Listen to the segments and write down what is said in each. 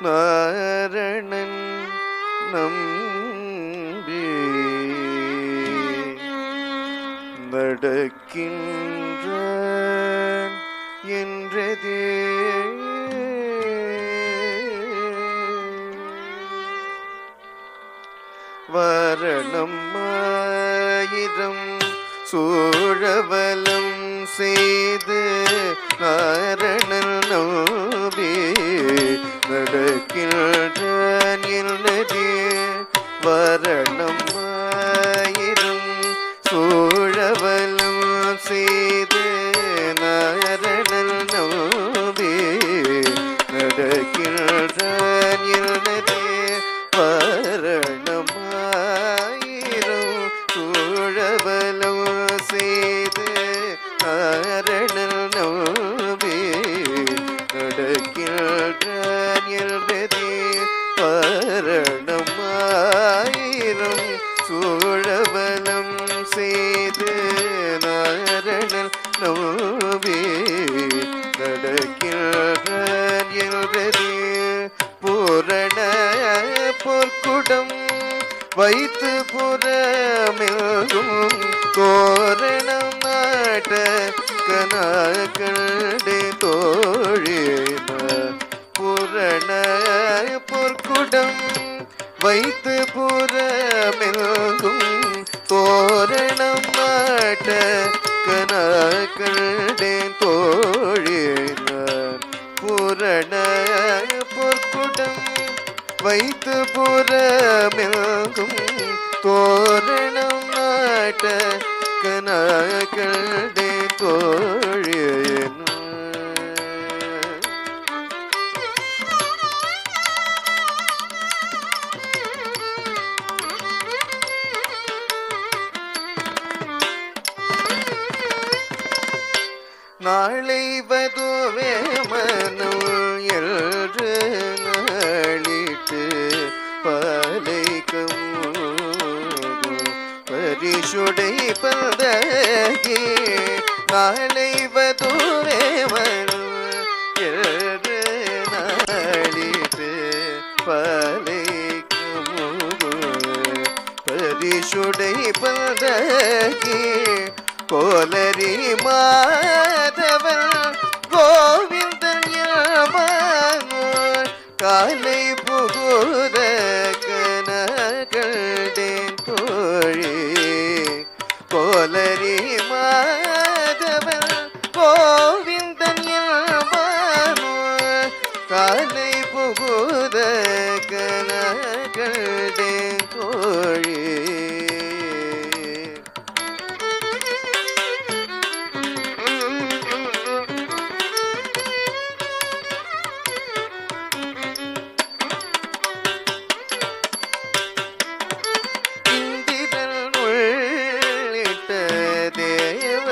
நாரணன் நம்பி நடக்கின்றான் என்றதே வரணம் ஆயிரம் சூழவலம் செய்து நாரணன் நோபி நடக்கின்றான் என்னதே வரணம் ஆயிரம் சூழவலம் செய்து நாரணன் நோபி நடக்கின்றான் என்னதே வரணமாயிரம் சூழவலம் செய்து நாரணன் நோபி நடக்கின்றான் என்பதே பரணமாயிரம் சூழவலம் செய்து நாரணன் நோபி நடக்கின்றான் என்பதே பூரண பொற்குடம் வைத்து புறமெல்கும் தோரணம் நாட்ட கனாக்கண்டே தோழின புரண பொற்குடம் வைத்து புறமெல்கும் தோரணம் நாட்ட கனாக்கண்டே தோழின புரண பொற்குடம் வைத்து புறமெல்கும் தோரணம் நாட்ட கனாக்களே தோழியன் நாளை வதுவே மனம் என்று நாளிட்டு பாலைக்கும் பரிசுடை பந்தகி நாளை வதுவே மனம் என்று நாளிட்டு பாலைக்கும் பரிசுடை பந்தகி கோலரி மாதவன் கோவிந்தன் யாமானோர் காலை புகுத கனகண்டேன் தோழி கோலரி மாதவன் கோவிந்தன் யாமானோர் காலை புகுத கனகண்டேன் தோழி இந்திரன் உள்ளிட்ட தேவ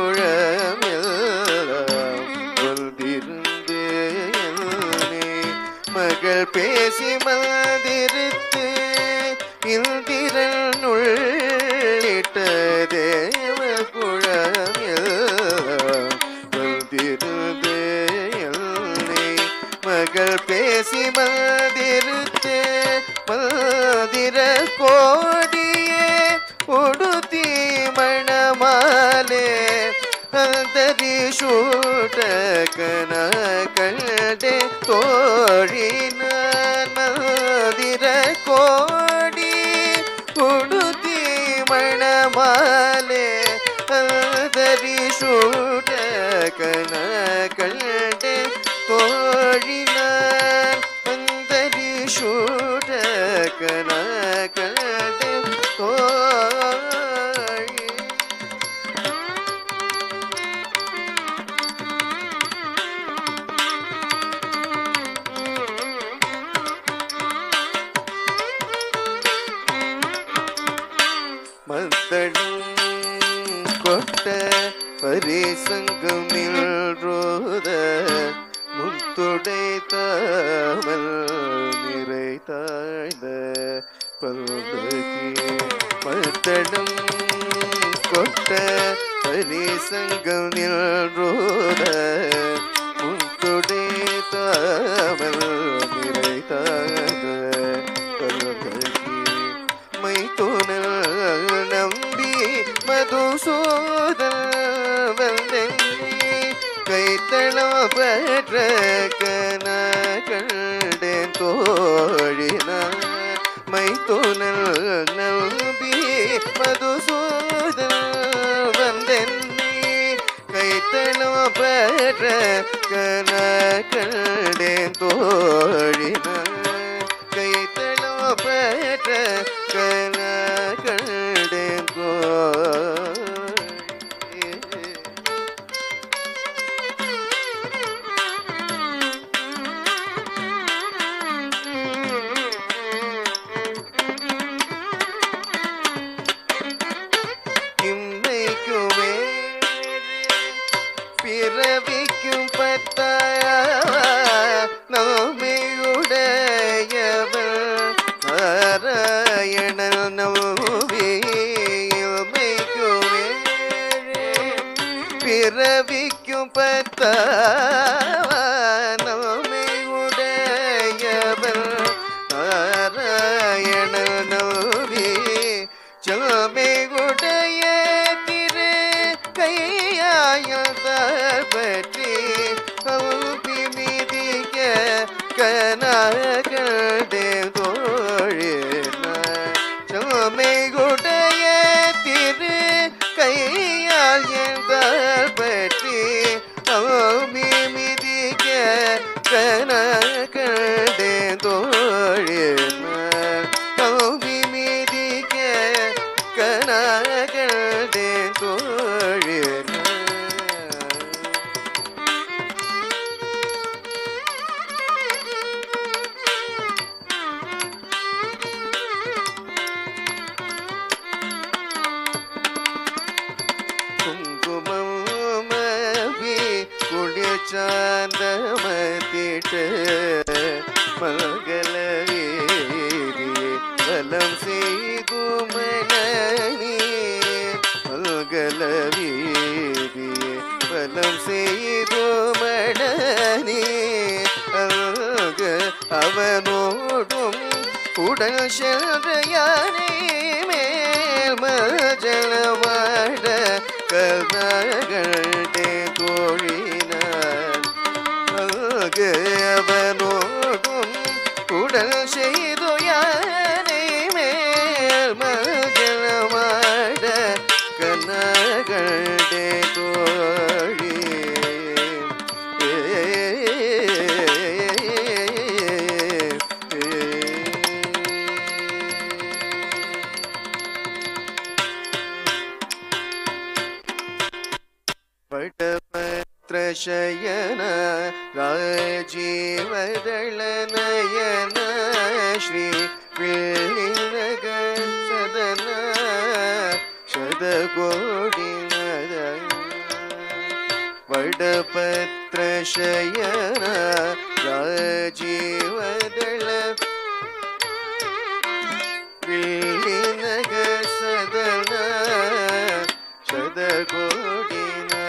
குழமெல்லாம் வந்திருந்து என்னை மகள் பேசி மந்திருத்து இந்திரன் உள்ளிட்ட தேவ குழமெல்லாம் வந்திருந்து என்னை மகள் பேசி மந்திருத்து மந்திர கோடியே உடுத்தி மணமாலே அந்தரி சூட்ட கணக்கண்டே தோழினான் மந்திர கோடி உடுத்தி மணமாலே அந்தரி சூட்ட கணக்கண்டே தோழினான் அந்தரி சூட கணக்கண்டே தோழி மத்தடும் கொட்ட பரிசங்கமில் ரோத முத்துடை தாமல் நிறை தாழ்ந்த பல்வகி மத்தடும் கொட்ட பரிசங்கமில் ரோத முத்துடை தாமல் நிறை மதுசூதன் வந்தென்னி கைத்தளம் பெற்ற கன கண்டேன் தோழினான் மைத்துனல் நம்பி மதுசூதன் வந்தென்னி கைத்தளம் பெற்ற கன கண்டேன் தோழினான் கைத்தளம் பெற்ற கன கண்டேன் தோழி இம்மைக்குமே பிறவிக்கும் பத்தாய நோமையுடையவள் நாராயணன் நோவி இம்மைக்குமே பிறவிக்கும் பத்தாய நோமையுடையவள் நாராயணன் நோவி சோமையுடைய திரு கையாயல் பற்றி அவுப்பி மிதிக்க கனகண்டே தோழின சோமையுடைய திரு கையால் எந்தால் பற்றி அவுப்பி மிதிக்க கனகண்டே தோழின அவுப்பி மிதிக்க கனகண்டே தோழின குங்குமமபி குளிர் சாந்தமதிட்டு மங்களவீரி வலம் செய்குமணி மங்களவீரி வலம் செய்குமணி அங்க அவனோடும் உடல் சென்ற யானை மேல் மஜலமாட கர்ணகண்டே தோழினான் அங்கு அவனோடும் உடல் செய்து யானை மேல் மஜலமாட கர்ணகண்டே தோழி ಪಟಪತ್ರಶಯನ ರಾಜೀವದಳನಯನ ಶ್ರೀ ಪಿಳ್ಳಿನಗ ಸದನ ಶತಕೋಡಿ ವಡಪತ್ರಶಯನ ರಾಜೀವದಳ ಪಿಳ್ಳಿನಗ ಸದನ ಶತಕೋಡಿ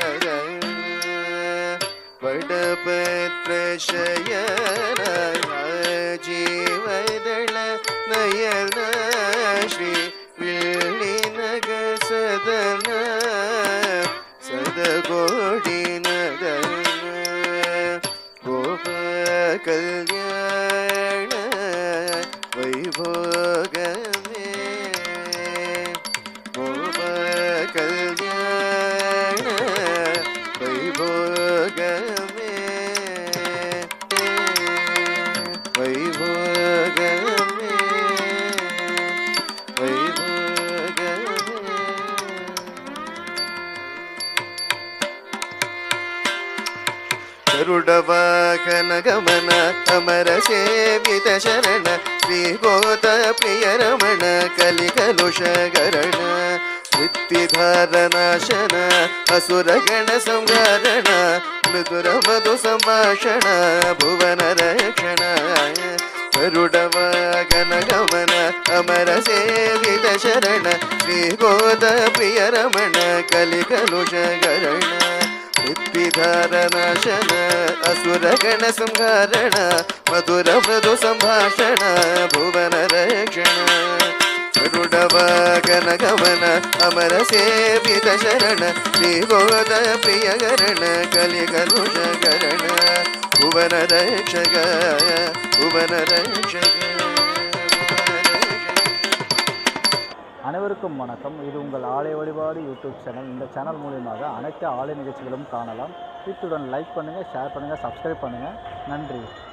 ವಡಪತ್ರಶಯನ ಜೀವದಳ ನಯನ ಶ್ರೀ ಪಿಳ್ಳಿನಗ ಸದನ ಸದಗೋಡಿ ನದನ ಗೋಪ ಕಲ್ಯಾಣ ವೈಭೋಗಮೇ ಗೋಪ ಕಲ್ಯಾಣ ವೈಭೋಗಮೇ ವೈಭೋಗಮೇ ಗರುಡವಾಹನ ಗಮನ ಅಮರ ಸೇವಿತ ಶರಣ ಶ್ರೀ ಗೋತ ಪ್ರಿಯ ರಮಣ ಕಲಿಕಲುಷಗರಣ ವೃತ್ತಿಧಾರನಾಶನ ಅಸುರಗಣ ಸಂಗಾರಣ ಮೃದುರ ಮಧು ಸಂಭಾಷಣ ಭುವನ ರಕ್ಷಣ ಗರುಡವಾಗನ ಗಮನ ಅಮರ ಸೇವಿತ ಶರಣ ಶ್ರೀ ಗೋದ ಪ್ರಿಯ ರಮಣ ಕಲಿಕಲುಷಗರಣ ಬುದ್ಧಿಧಾರನಾಶನ ಅಸುರಗಣ ಸಂಹಾರಣ ಮಧುರ ಮೃದು ಸಂಭಾಷಣ ಭುವನ ರಕ್ಷಣ ಗರುಡವಾಗ ಜನಗಮನ ಅಮರ ಸೇವಿತ ಶರಣ ಶ್ರೀಗೋದ ಪ್ರಿಯಗರಣ ಕಲಿಕಲುಷ ಗರಣ ಭುವನ ರಕ್ಷಕ ಭುವನ ರಕ್ಷಕ அனைவருக்கும் வணக்கம் இது உங்கள் ஆலய வழிபாடு யூடியூப் சேனல் இந்த சேனல் மூலியமாக அனைத்து ஆலய நிகழ்ச்சிகளும் காணலாம் இத்துடன் லைக் பண்ணுங்கள் ஷேர் பண்ணுங்கள் சப்ஸ்கிரைப் பண்ணுங்கள் நன்றி